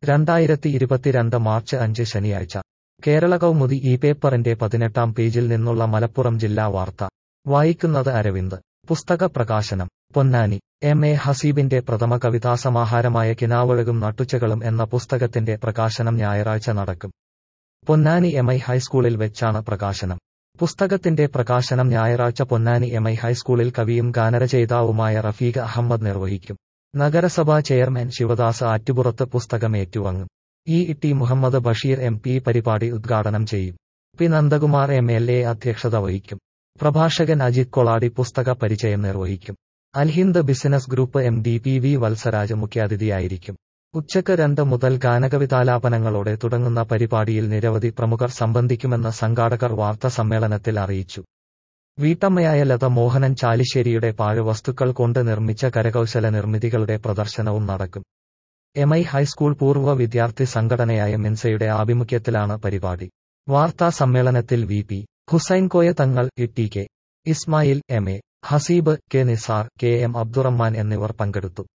രണ്ടായിരത്തി ഇരുപത്തിരണ്ട് മാർച്ച് അഞ്ച് ശനിയാഴ്ച കേരള കൗമുദി ഈ പേപ്പറിന്റെ പതിനെട്ടാം പേജിൽ നിന്നുള്ള മലപ്പുറം ജില്ലാ വാർത്ത വായിക്കുന്നത് അരവിന്ദ് പുസ്തക പ്രകാശനം പൊന്നാനി എം എ ഹസീബിന്റെ പ്രഥമ കവിതാസമാഹാരമായ കിനാവഴകും നട്ടുച്ചകളും എന്ന പുസ്തകത്തിന്റെ പ്രകാശനം ഞായറാഴ്ച നടക്കും പൊന്നാനി എം ഐ ഹൈസ്കൂളിൽ വെച്ചാണ് പ്രകാശനം പുസ്തകത്തിന്റെ പ്രകാശനം ഞായറാഴ്ച പൊന്നാനി എം ഐ ഹൈസ്കൂളിൽ കവിയും ഗാനരചയിതാവുമായ റഫീഖ് അഹമ്മദ് നിർവഹിക്കും നഗരസഭാ ചെയർമാൻ ശിവദാസ് ആറ്റുപുറത്ത് പുസ്തകം ഏറ്റുവാങ്ങും E T Muhammad Basheer M P പരിപാടി ഉദ്ഘാടനം ചെയ്യും P Nandakumar M L A അധ്യക്ഷത വഹിക്കും പ്രഭാഷകൻ അജിത് കൊളാടി പുസ്തക പരിചയം നിർവഹിക്കും Alhind business group M D P V Valsaraj മുഖ്യാതിഥിയായിരിക്കും ഉച്ചക്ക് രണ്ട് മുതൽ ഗാനകവിതാലാപനങ്ങളോടെ തുടങ്ങുന്ന പരിപാടിയിൽ നിരവധി പ്രമുഖർ സംബന്ധിക്കുമെന്ന് സംഘാടകർ വാർത്താ സമ്മേളനത്തിൽ അറിയിച്ചു വീട്ടമ്മയായ ലത മോഹനൻ ചാലിശ്ശേരിയുടെ പാഴ്വസ്തുക്കൾ കൊണ്ട് നിർമ്മിച്ച കരകൗശല നിർമ്മിതികളുടെ പ്രദർശനവും നടക്കും എം ഐ ഹൈസ്കൂൾ പൂർവ്വ വിദ്യാർത്ഥി സംഘടനയായ മിൻസയുടെ ആഭിമുഖ്യത്തിലാണ് പരിപാടി വാർത്താ സമ്മേളനത്തിൽ V P Hussain Koya Thangal E T K Ismail M A Haseeb K Nisar K M Abdurahman എന്നിവർ പങ്കെടുത്തു